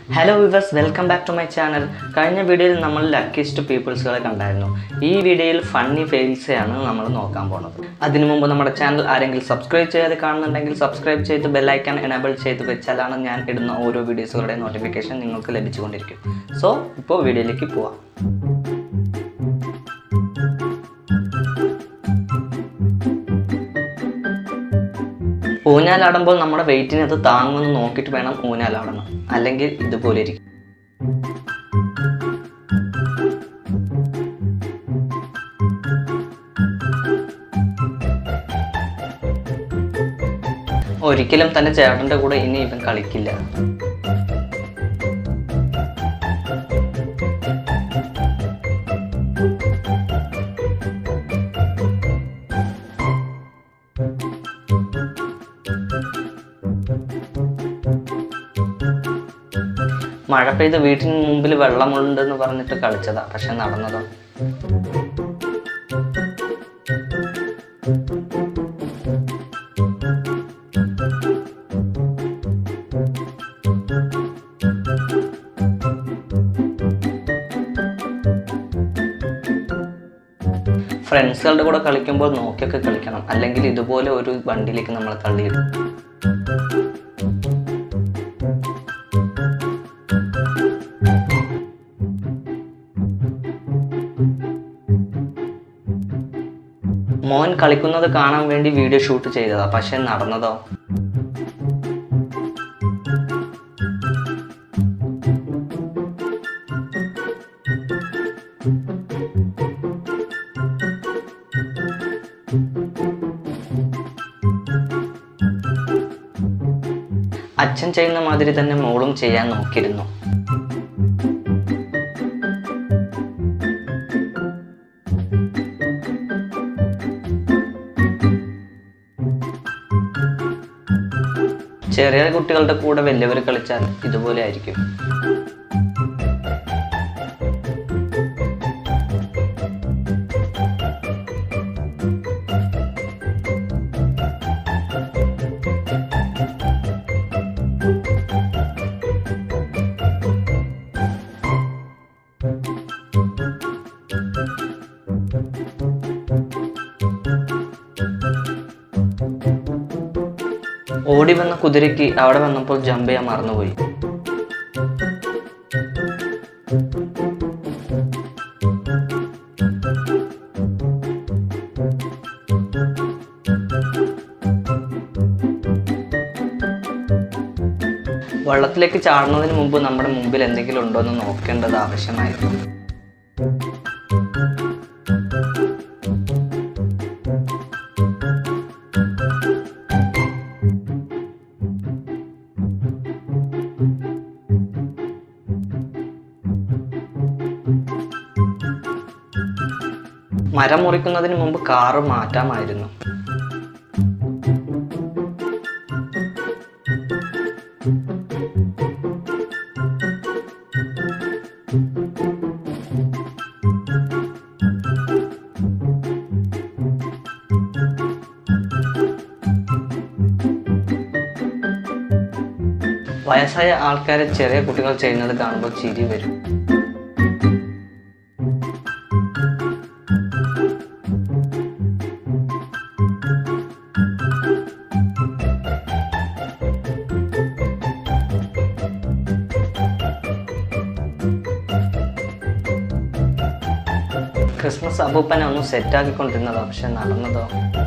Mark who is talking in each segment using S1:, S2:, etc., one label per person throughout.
S1: hello viewers welcome back to my channel കഴിഞ്ഞ വീഡിയോയിൽ നമ്മൾ ലക്കിസ്റ്റ് പീപ്പിൾസുകളെ കണ്ടായിരുന്നു ഈ വീഡിയോയിൽ ഫണ്ണി ഫെയിൽസെയാണ് നമ്മൾ നോക്കാൻ പോകുന്നത് അതിനു മുമ്പ് നമ്മുടെ ചാനൽ ആരെങ്കിലും സബ്സ്ക്രൈബ് ചെയ്യാതെ കാണുന്നുണ്ടെങ്കിൽ സബ്സ്ക്രൈബ് ചെയ്ത് ബെല്ലൈക്കൺ എനേബിൾ ചെയ്ത് വെച്ചാലാണ് ഞാൻ ഇടുന്ന ഓരോ വീഡിയോസുകളുടെ നോട്ടിഫിക്കേഷൻ നിങ്ങൾക്ക് ലഭിച്ചുകൊണ്ടിരിക്കും സോ ഇപ്പോൾ വീഡിയോയിലേക്ക് പോവാം ഊഞ്ഞാലാടുമ്പോൾ നമ്മുടെ വെയിറ്റിന് അത് താങ്ങുമെന്ന് നോക്കിയിട്ട് വേണം ഊഞ്ഞാലാടണം അല്ലെങ്കിൽ ഇതുപോലെ ഇരിക്കും ഒരിക്കലും തന്റെ ചേട്ടന്റെ കൂടെ ഇനി ഇവൻ കളിക്കില്ല മഴ പെയ്ത് വീട്ടിന് മുമ്പിൽ വെള്ളമുണ്ടെന്ന് പറഞ്ഞിട്ട് കളിച്ചതാ പക്ഷെ നടന്നതോ ഫ്രണ്ട്സുകളുടെ കൂടെ കളിക്കുമ്പോൾ നോക്കിയൊക്കെ കളിക്കണം അല്ലെങ്കിൽ ഇതുപോലെ ഒരു വണ്ടിയിലേക്ക് നമ്മൾ തള്ളിയിടും മോൻ കളിക്കുന്നത് കാണാൻ വേണ്ടി വീഡിയോ ഷൂട്ട് ചെയ്തതാ പക്ഷെ നടന്നതോ അച്ഛൻ ചെയ്യുന്ന മാതിരി തന്നെ മോളും ചെയ്യാൻ നോക്കിയിരുന്നു ചെറിയ കുട്ടികളുടെ കൂടെ വലിയവർ കളിച്ചാൽ ഇതുപോലെ ആയിരിക്കും ഓടി വന്ന കുതിരയ്ക്ക് അവിടെ വന്നപ്പോൾ ജമ്പ് ചെയ്യാൻ മറന്നുപോയി വെള്ളത്തിലേക്ക് ചാടുന്നതിന് മുമ്പ് നമ്മുടെ മുമ്പിൽ എന്തെങ്കിലും ഉണ്ടോ എന്ന് നോക്കേണ്ടത് ആവശ്യമായിരുന്നു മരം മുറിക്കുന്നതിന് മുമ്പ് കാറ് മാറ്റാമായിരുന്നു വയസ്സായ ആൾക്കാരെ ചെറിയ കുട്ടികൾ ചെയ്യുന്നത് കാണുമ്പോൾ ചിരി വരും ക്രിസ്മസ് അപ്പൂപ്പനെ ഒന്ന് സെറ്റാക്കിക്കൊണ്ടിരുന്നതോ പക്ഷെ നടന്നതോ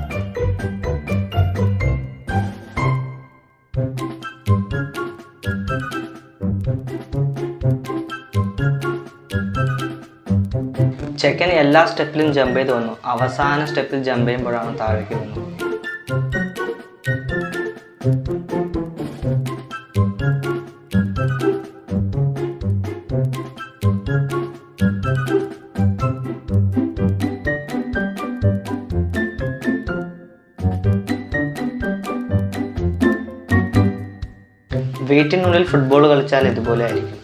S1: ചെക്കൻ എല്ലാ സ്റ്റെപ്പിലും ജമ്പ് ചെയ്ത് വന്നു അവസാന സ്റ്റെപ്പിൽ ജമ്പ് ചെയ്യുമ്പോഴാണ് താഴേക്ക് വന്നത് വീട്ടിനുള്ളിൽ ഫുട്ബോൾ കളിച്ചാൽ ഇതുപോലെ ആയിരിക്കും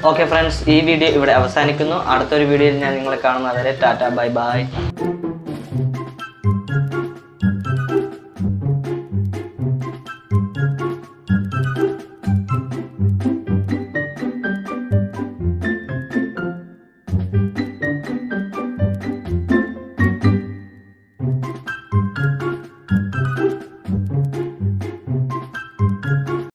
S1: ഓക്കെ ഫ്രണ്ട്സ് ഈ വീഡിയോ ഇവിടെ അവസാനിക്കുന്നു അടുത്തൊരു വീഡിയോയിൽ ഞാൻ നിങ്ങളെ കാണുന്നതുവരെ ടാറ്റ ബൈ ബൈ